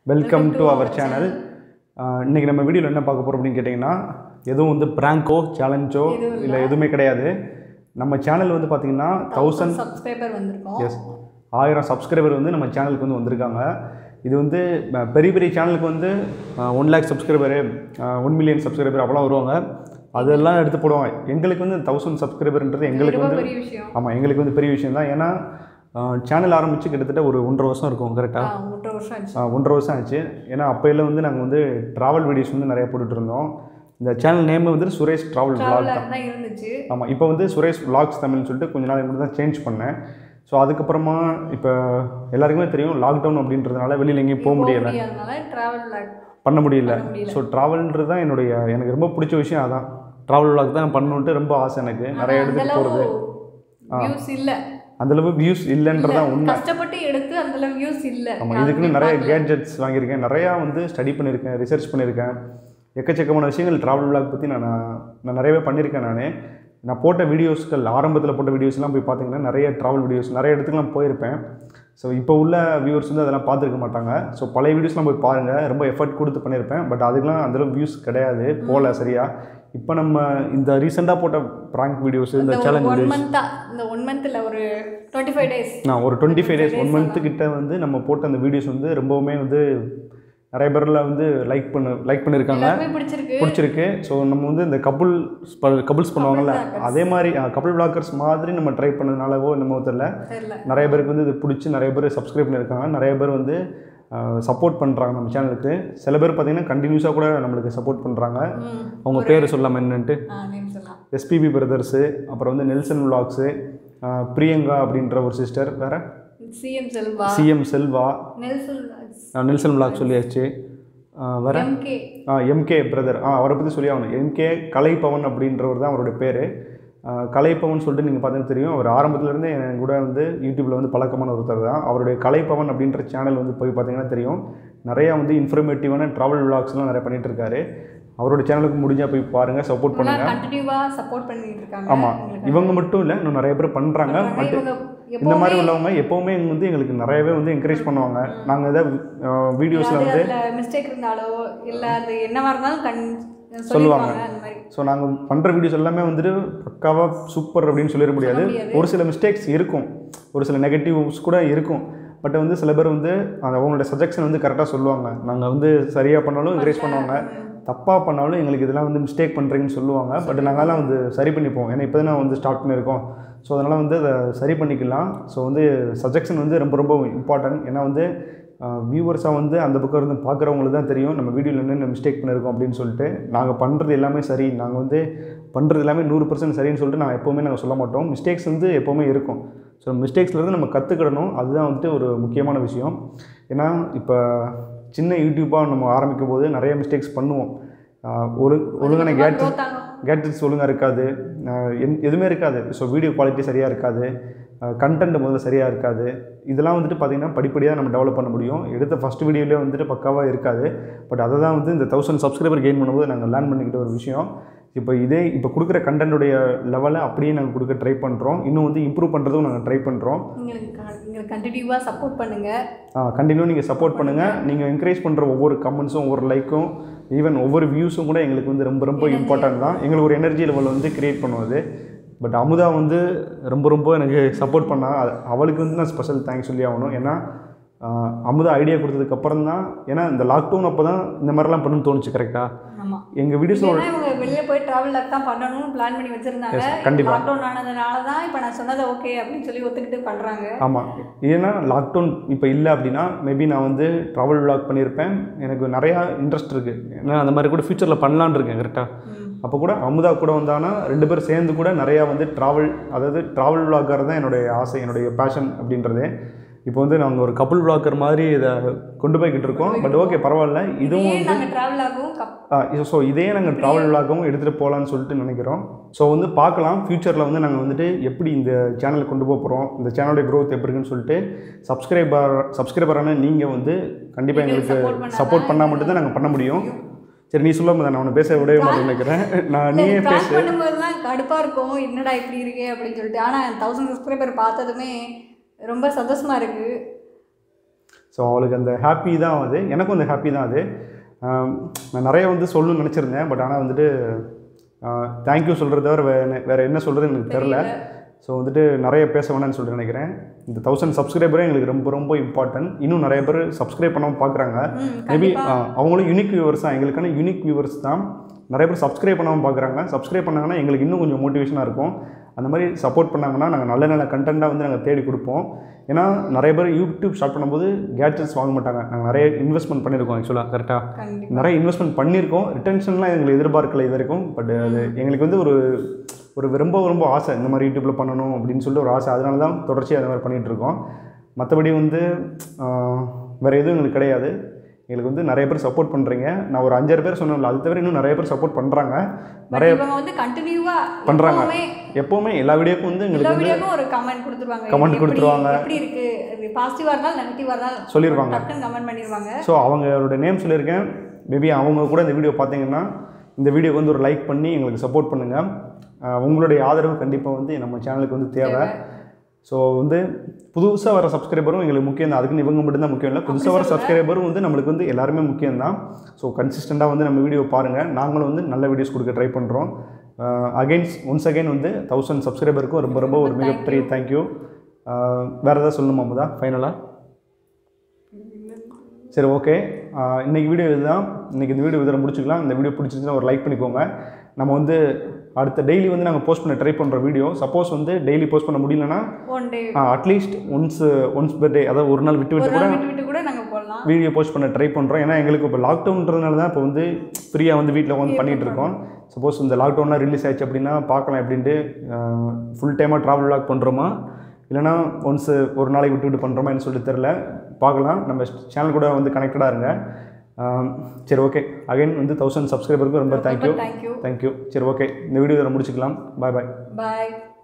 Welcome to our channel இன்றைக்கி நம்ம வீடியோவில் என்ன பார்க்க போகிறோம் அப்படின்னு கேட்டிங்கன்னா எதுவும் வந்து ப்ராங்கோ சேலஞ்சோ எதுவும் இல்லை எதுவுமே கிடையாது நம்ம சேனல் வந்து பார்த்திங்கன்னா தௌசண்ட் சப்ஸ்கிரைபர் வந்திருக்கோம் எஸ் ஆயிரம் சப்ஸ்கிரைபர் வந்து நம்ம சேனலுக்கு வந்து வந்திருக்காங்க இது வந்து அஹ், பெரிய பெரிய சேனலுக்கு வந்து one lakh subscriber one million subscriber அப்போலாம் வருவாங்க அதெல்லாம் எடுத்து போடுவாங்க எங்களுக்கு வந்து தௌசண்ட் சப்ஸ்கிரைபர்ன்றது எங்களுக்கு ரொம்ப வந்து பெரிய விஷயம் ஆமாம் எங்களுக்கு வந்து பெரிய விஷயம் தான் ஏன்னா சேனல் ஆரம்பித்து கிட்டத்தட்ட ஒரு ஒன்றரை வருஷம் இருக்கும் கரெக்டாக ஆ, ஒன்றரை வருஷம் ஆச்சு ஆ, ஒன்றரை வருஷம் ஆச்சு ஏன்னா அப்போயெல்லாம் வந்து நாங்கள் வந்து ட்ராவல் வீடியோஸ் வந்து நிறைய போட்டுட்டு இருந்தோம் இந்த சேனல் நேம் வந்து சுரேஷ் ட்ராவல் vlog தான் ட்ராவலர் தான் இருந்துச்சு ஆமாம் இப்போ வந்து சுரேஷ் vlogs தமிழ்னு சொல்லிட்டு கொஞ்ச நாளைக்கு மட்டும் தான் சேஞ்ச் பண்ணேன் ஸோ அதுக்கப்புறமா இப்போ எல்லாருக்குமே தெரியும் லாக்டவுன் அப்படின்றதுனால வெளியில் எங்கேயும் போக முடியலை முடியாதனால டிராவல் பண்ண முடியல பண்ண முடியல. ஸோ ட்ராவல்ன்றது தான் என்னுடைய எனக்கு ரொம்ப பிடிச்ச விஷயம் அதான் ட்ராவல் vlog தான் பண்ணணுன்ட்டு ரொம்ப ஆசை எனக்கு நிறைய அந்த இடத்துக்கு அளவு போகிறது வியூஸ் இல்ல அந்தளவு வியூஸ் இல்லைன்றதான் உண்மை கஷ்டப்பட்டு எடுத்து அந்த அளவு வியூஸ் இல்ல ஆமாம் இதுக்குன்னு நிறைய கேட்ஜெட்ஸ் வாங்கியிருக்கேன் நிறையா வந்து ஸ்டடி பண்ணியிருக்கேன் ரிசர்ச் பண்ணியிருக்கேன் எக்கச்சக்கமான விஷயங்கள் ட்ராவல் vlog பற்றி நான் நான் நிறையவே பண்ணியிருக்கேன் நான் நான் போட்ட வீடியோஸ்கள் ஆரம்பத்தில் போட்ட வீடியோஸ்லாம் போய் பார்த்தீங்கன்னா நிறைய ட்ராவல் வீடியோஸ் நிறைய இடத்துக்குலாம் போயிருப்பேன் ஸோ இப்போ உள்ள வியூவர்ஸ் வந்து அதெல்லாம் பார்த்துருக்க மாட்டாங்க ஸோ பழைய வீடியோஸ்லாம் போய் பாருங்கள் ரொம்ப எஃபர்ட் கொடுத்து பண்ணியிருப்பேன் பட் அதுக்கெலாம் அந்தளவு வியூஸ் கிடையாது போகல சரியா இப்போ நம்ம இந்த ரீசெண்டாக போட்ட ப்ராங்க் வீடியோஸ் இந்த இந்த சேலஞ்ச் ஒன் வீடியோஸ் மந்த்தா இந்த ஒன் மந்த்ல ஒரு டுவெண்ட்டி ஃபைவ் டேஸ் நான் ஒரு twenty five days one month கிட்ட வந்து நம்ம போட்ட அந்த வீடியோஸ் வந்து ரொம்பவுமே வந்து நிறைய பேரில் வந்து லைக் பண்ண லைக் பண்ணியிருக்காங்க எல்லாருமே பிடிச்சிருக்கு பிடிச்சிருக்கு ஸோ நம்ம வந்து இந்த கப்புள் கப்புள்ஸ் பண்ணுவாங்கல்ல அதே மாதிரி கப்புள் பிளாக்கர்ஸ் மாதிரி நம்ம ட்ரை பண்ணதுனாலவோ என்னமோ தெரியல தெரியல நிறைய பேருக்கு வந்து இது பிடிச்சி நிறைய பேர் சப்ஸ்கிரைப் பண்ணியிருக்காங்க நிறைய பேர் வந்து சப்போர்ட் பண்ணுறாங்க நம்ம சேனலுக்கு சில பேர் பார்த்தீங்கன்னா கண்டினியூஸாக கூட நம்மளுக்கு சப்போர்ட் பண்ணுறாங்க ம் அவங்க பேர் சொல்லாமல் என்னன்ட்டு ஆ நேம் சொல்லலாம் எஸ்பிபி பிரதர்ஸு அப்புறம் வந்து நெல்சன் விலாக்ஸு பிரியங்கா அப்படின்ற ஒரு சிஸ்டர் வேறு CM Selva CM Selva Nelson ஆ, நெல்சன் விலாக் சொல்லியாச்சு ஆ, வேற எம்கே ஆ எம்கே பிரதர் ஆ அவரை பற்றி சொல்லி ஆகணும் எம்கே கலைப்பவன் அப்படின்றவர் தான் அவருடைய பேர் கலைப்பவன் சொல்லிட்டு நீங்கள் பார்த்தீங்கன்னா தெரியும் அவர் ஆரம்பத்துலேருந்து என் கூட வந்து யூடியூப்பில் வந்து பழக்கமான ஒருத்தர் தான் அவருடைய கலைப்பவன் அப்படின்ற சேனல் வந்து போய் பார்த்தீங்கன்னா தெரியும் நிறையா வந்து இன்ஃபர்மேட்டிவான ட்ராவல் விலாக்ஸ்லாம் நிறைய பண்ணிட்டு இருக்காரு அவரோட சேனலுக்கு முடிஞ்சால் போய் பாருங்கள் சப்போர்ட் பண்ணுங்கள் கண்டினியூவா சப்போர்ட் பண்ணிட்டு இருக்காங்க ஆமாம் எங்களுக்கு. இவங்க மட்டும் இல்லை இன்னும் நிறைய பேர் பண்ணுறாங்க பண்றாங்க. பட் இவங்க இந்த மாதிரி எப்பவுமே உள்ளவங்க எப்போவுமே எங்க வந்து எங்களுக்கு நிறையவே வந்து என்கரேஜ் பண்ணுவாங்க நாங்கள் எதாவது வீடியோஸில் வந்து அதுல மிஸ்டேக் இருந்தாலோ இல்ல அது என்னவா இருந்தாலும் கண் சொல்லுவாங்க. சொல்லுவாங்க அந்த மாதிரி ஸோ நாங்கள் பண்ணுற வீடியோஸ் எல்லாமே வந்துட்டு பக்காவாக சூப்பர் அப்படின்னு சொல்லிட முடியாது முடியாது. ஒரு சில மிஸ்டேக்ஸ் இருக்கும் ஒரு சில நெகட்டிவ்ஸ் கூட இருக்கும் பட் வந்து சில பேர் வந்து அந்த அவங்களோட சஜெக்ஷன் வந்து கரெக்டாக சொல்லுவாங்க நாங்கள் வந்து சரியாக பண்ணாலும் என்கரேஜ் பண்ணுவாங்க தப்பாக பண்ணாலும் எங்களுக்கு இதெல்லாம் வந்து மிஸ்டேக் பண்ணுறீங்கன்னு சொல்லுவாங்க பட் நாங்களாம் வந்து சரி பண்ணிப்போம் ஏன்னா இப்போ தான் வந்து ஸ்டார்ட் பண்ணியிருக்கோம் ஸோ அதனால் வந்து அதை சரி பண்ணிக்கலாம் ஸோ வந்து சஜெக்ஷன் வந்து ரொம்ப ரொம்ப இம்பார்ட்டன்ட் ஏன்னா வந்து வியூவர்ஸாக வந்து அந்த பக்கம் இருந்து பார்க்குறவங்களுக்கு தான் தெரியும் நம்ம வீடியோவில் என்னென்ன மிஸ்டேக் பண்ணியிருக்கோம் அப்படின்னு சொல்லிட்டு நாங்கள் பண்ணுறது எல்லாமே சரி நாங்கள் வந்து பண்ணுறது எல்லாமே நூறு பர்சன்ட் சரின்னு சொல்லிட்டு நாங்கள் எப்போவுமே நாங்கள் சொல்ல மாட்டோம் மிஸ்டேக்ஸ் வந்து எப்போவுமே இருக்கும் ஸோ மிஸ்டேக்ஸ்லேருந்து நம்ம கற்றுக்கிடணும் அதுதான் வந்துட்டு ஒரு முக்கியமான விஷயம் ஏன்னா இப்போ சின்ன யூடியூப்பாக நம்ம ஆரம்பிக்கும் போது நிறைய மிஸ்டேக்ஸ் பண்ணுவோம் ஆஹ் ஒழு ஒழுங்கான கேட்ஜெட் growth ஆகும். கேட்ஜெட்ஸ் ஒழுங்காக இருக்காது ஆஹ் எந்- எதுவுமே இருக்காது ஸோ வீடியோ குவாலிட்டி சரியாக இருக்காது கண்டென்ட் முதல்ல சரியாக இருக்காது இதெல்லாம் வந்துட்டு பார்த்திங்கன்னா படிப்படியாக நம்ம டெவலப் பண்ண முடியும் எடுத்த ஃபஸ்ட் வீடியோலேயே வந்துட்டு பக்காவாக இருக்காது பட் அதை தான் வந்து இந்த தௌசண்ட் சப்ஸ்கிரைபர் கெயின் பண்ணும்போது நாங்கள் லேர்ன் பண்ணிக்கிட்ட ஒரு விஷயம் இப்போ இதே இப்போ கொடுக்குற கண்டென்ட்டுடைய லெவலை அப்படியே நாங்கள் கொடுக்க ட்ரை பண்ணுறோம் இன்னும் வந்து இம்ப்ரூவ் பண்ணுறதும் நாங்கள் ட்ரை பண்ணுறோம் எங்களுக்கு க- எங்களுக்கு கண்டினியூவா சப்போர்ட் பண்ணுங்க கண்டினியூ நீங்கள் சப்போர்ட் பண்ணுங்கள் நீங்கள் என்கரேஜ் பண்ணுற ஒவ்வொரு கமெண்ட்ஸும் ஒவ்வொரு லைக்கும் ஈவன் ஒவ்வொரு வியூஸும் கூட எங்களுக்கு வந்து ரொம்ப ரொம்ப இம்பார்ட்டன்ட் தான் எங்களுக்கு ஒரு எனர்ஜி லெவல் வந்து கிரியேட் பண்ணுவது பட் அமுதா வந்து ரொம்ப ரொம்ப எனக்கு சப்போர்ட் பண்ணா அது- அவளுக்கு வந்து நான் ஸ்பெஷல் தேங்க்ஸ் சொல்லி ஆகணும் ஏன்னா ஆஹ், அமுதா ஐடியா கொடுத்ததுக்கு அப்புறம் தான் ஏன்னா இந்த லாக்டவுன் அப்போ தான் இந்த மாதிரிலாம் பண்ணணும்னு தோணுச்சு கரெக்டாக ஆமா எங்கள் வீடியோஸில் ஏன்னா இவங்க வெளியே போய் டிராவல் தான் பண்ணணும்னு பிளான் பண்ணி வச்சிருந்தாங்க Yes, கண்டிப்பா. லாக்டவுன் ஆனதுனால தான் இப்போ நான் சொன்னதை ஓகே அப்படின்னு சொல்லி ஒத்துக்கிட்டு பண்றாங்க ஆமாம் ஏன்னா லாக்டவுன் இப்போ இல்லை அப்படின்னா மேபி நான் வந்து ட்ராவல் vlog பண்ணியிருப்பேன் எனக்கு நிறையா இன்ட்ரெஸ்ட் இருக்குது ஏன்னா அந்த மாதிரி கூட ஃப்யூச்சரில் பண்ணலான்னு இருக்கேன் கரெக்டாக ம். அப்போ கூட அமுதா கூட வந்தானா ரெண்டு பேரும் சேர்ந்து கூட நிறையா வந்து ட்ராவல் அதாவது ட்ராவல் vlogger தான் என்னுடைய ஆசை என்னுடைய பேஷன் அப்படின்றதே இப்போ வந்து நாங்கள் ஒரு கப்புள் vlogger மாதிரி இதை கொண்டு போய்கிட்டு இருக்கோம் பட் ஓகே பரவாயில்ல இதுவும் இதே வந்து நாங்க டிராவல் ஆகும் கப் ஸோ இதே நாங்கள் ட்ராவல் vlogகவும் எடுத்துகிட்டு போகலான்னு சொல்லிட்டு நினைக்கிறோம் ஸோ வந்து பார்க்கலாம் ஃப்யூச்சரில் வந்து நாங்கள் வந்துட்டு எப்படி இந்த சேனலை கொண்டு போக போகிறோம் இந்த சேனலுடைய growth எப்படி இருக்குன்னு சொல்லிட்டு சப்ஸ்கிரைபர் சப்ஸ்கிரைபரான நீங்கள் வந்து கண்டிப்பாக எங்களுக்கு எங்களுக்கு support பண்ணாதான் சப்போர்ட் பண்ணால் மட்டும்தான் நாங்கள் பண்ண முடியும் சரி நீ சொல்ல நான் உன்னை பேச விடவே மாட்டேன்னு நினைக்கிறேன் நான் நீயே பேசு ப்ராங்க் பண்ணும்போது தான் கடுப்பாக இருக்கும் என்னடா இப்படி இருக்கே அப்படின்னு சொல்லிட்டு ஆனால் தௌசண்ட் சப்ஸ்கிரைபர் பார்த்ததுமே ரொம்ப சந்தோஷமா இருக்கு ஸோ அவளுக்கு அந்த ஹாப்பி தான் அது எனக்கும் அந்த ஹாப்பி தான் அது ஆம், நான் நிறைய வந்து சொல்லணும்னு நினச்சிருந்தேன் பட் ஆனால் வந்துட்டு தேங்க்யூ சொல்கிறத தவிர வேறு வேறு என்ன சொல்கிறது எனக்கு தெரில ஸோ வந்துட்டு நிறைய பேச வேணாம்னு சொல்லிட்டு நினைக்கிறேன் இந்த தௌசண்ட் சப்ஸ்கிரைபரே எங்களுக்கு ரொம்ப ரொம்ப இம்பார்ட்டன்ட் இன்னும் நிறைய பேர் சப்ஸ்கிரைப் பண்ணாமல் பார்க்குறாங்க ம், மேபி அவங்களும் யூனிக் வியூவர்ஸ் தான் எங்களுக்கான யூனிக் வியூவர்ஸ் தான் நிறைய பேர் சப்ஸ்கிரைப் பண்ணாமல் பார்க்குறாங்க சப்ஸ்கிரைப் பண்ணாங்கன்னா எங்களுக்கு இன்னும் கொஞ்சம் மோட்டிவேஷனாக இருக்கும் அந்த மாதிரி சப்போர்ட் பண்ணாங்கன்னா நாங்கள் நல்ல நல்ல கண்டென்ட்டாக வந்து நாங்கள் தேடி கொடுப்போம் ஏன்னா நிறைய பேர் யூடியூப் ஸ்டார்ட் பண்ணும்போது கேட்ஜெட்ஸ் வாங்க மாட்டாங்க நாங்கள் நிறைய இன்வெஸ்ட்மெண்ட் பண்ணியிருக்கோம் ஆக்சுவலாக கரெக்டாக கண்டிப்பா நிறைய இன்வெஸ்ட்மெண்ட் பண்ணியிருக்கோம் ரிட்டன்ஷன்லாம் எங்களுக்கு எதிர்பார்க்கல இது வரைக்கும் பட் அது எங்களுக்கு வந்து ஒரு ஒரு ரொம்ப ரொம்ப ஆசை இந்த மாதிரி யூடியூப்பில் பண்ணணும் அப்படின்னு சொல்லிட்டு ஒரு ஆசை அதனால தான் தொடர்ச்சியாக அந்த மாதிரி பண்ணிகிட்டு இருக்கோம் மற்றபடி வந்து ஆஹ், வேறு எதுவும் எங்களுக்கு கிடையாது எங்களுக்கு வந்து நிறைய பேர் சப்போர்ட் பண்ணுறீங்க நான் ஒரு அஞ்சாறு பேர் சொன்னேன்ல அது தவிர இன்னும் நிறைய பேர் சப்போர்ட் பண்ணுறாங்க பட் நிறைய இவங்க வந்து கண்டினியூவா பண்றாங்க. எப்பவுமே எப்போவுமே எல்லா வீடியோக்கும் வந்து எல்லா எங்களுக்கு வந்து வீடியோக்கும் ஒரு கமெண்ட் கொடுத்துருவாங்க Comment எப்படி- கொடுத்துருவாங்க. எப்படி இருக்கு பாசிட்டிவா இருந்தாலும் நெகட்டிவா இருந்தாலும் சொல்லிருவாங்க. டக்குன்னு கமெண்ட் பண்ணிடுவாங்க ஸோ அவங்களோட நேம் சொல்லியிருக்கேன் மேபி அவங்க கூட இந்த வீடியோ பார்த்தீங்கன்னா இந்த வீடியோக்கு வந்து ஒரு லைக் பண்ணி எங்களுக்கு சப்போர்ட் பண்ணுங்கள் உங்களுடைய ஆதரவு கண்டிப்பாக வந்து நம்ம சேனலுக்கு வந்து தேவை ஸோ வந்து புதுசாக வர சப்ஸ்கிரைபரும் எங்களுக்கு முக்கியம் தான் அதுக்குன்னு இவங்க மட்டும்தான் முக்கியம் இல்லை புதுசாக வர சப்ஸ்கிரைபரும் வந்து நம்மளுக்கு வந்து எல்லாருமே முக்கியம் தான் ஸோ கன்சிஸ்டண்ட்டாக வந்து நம்ம வீடியோ பாருங்கள் நாங்களும் வந்து நல்ல வீடியோஸ் கொடுக்க ட்ரை பண்ணுறோம் அகைன்ஸ் ஒன்ஸ் அகைன் வந்து தௌசண்ட் சப்ஸ்கிரைபருக்கும் ரொம்ப ரொம்ப ஒரு மிகப்பெரிய தேங்க்யூ வேறு ஏதாவது சொல்லணுமா முதா ஃபைனலாக சரி ஓகே இன்றைக்கி வீடியோ இதுதான் இன்றைக்கி இந்த வீடியோ இதில் முடிச்சுக்கலாம் இந்த வீடியோ பிடிச்சிருந்துச்சுன்னா ஒரு லைக் பண்ணிக்கோங்க நம்ம வந்து அடுத்த டெய்லி வந்து நாங்கள் போஸ்ட் பண்ண ட்ரை பண்ணுற வீடியோ சப்போஸ் வந்து டெய்லி போஸ்ட் பண்ண முடியலன்னா one day at least once once per day அதாவது ஒரு நாள் விட்டு ஒரு விட்டு கூட நாள் விட்டு விட்டு கூட நாங்க போடலாம் வீடியோ போஸ்ட் பண்ண ட்ரை பண்ணுறோம் ஏன்னா எங்களுக்கு இப்போ லாக்டவுன்றதுனால தான் இப்போ வந்து ஃப்ரீயாக வந்து வீட்டில் வந்து பண்ணிகிட்டு இருக்கோம் சப்போஸ் இந்த லாக்டவுன்லாம் ரிலீஸ் ஆயிடுச்சு அப்படின்னா பார்க்கலாம் எப்படின்ட்டு ஃபுல் டைமாக ட்ராவல் லாக் பண்ணுறோமா இல்லைனா ஒன்ஸ் ஒரு நாளைக்கு விட்டு விட்டு பண்ணுறோமான்னு சொல்லிட்டு தெரில பார்க்கலாம் நம்ம சேனல் கூட வந்து கனெக்டடாக இருங்க ஆம், சரி ஓகே அகைன் வந்து தௌசண்ட் சப்ஸ்கிரைபருக்கு ரொம்ப தேங்க்யூ தேங்க்யூ தேங்க்யூ சரி ஓகே இந்த வீடியோ இதில் முடிச்சுக்கலாம் பாய் பாய் பாய்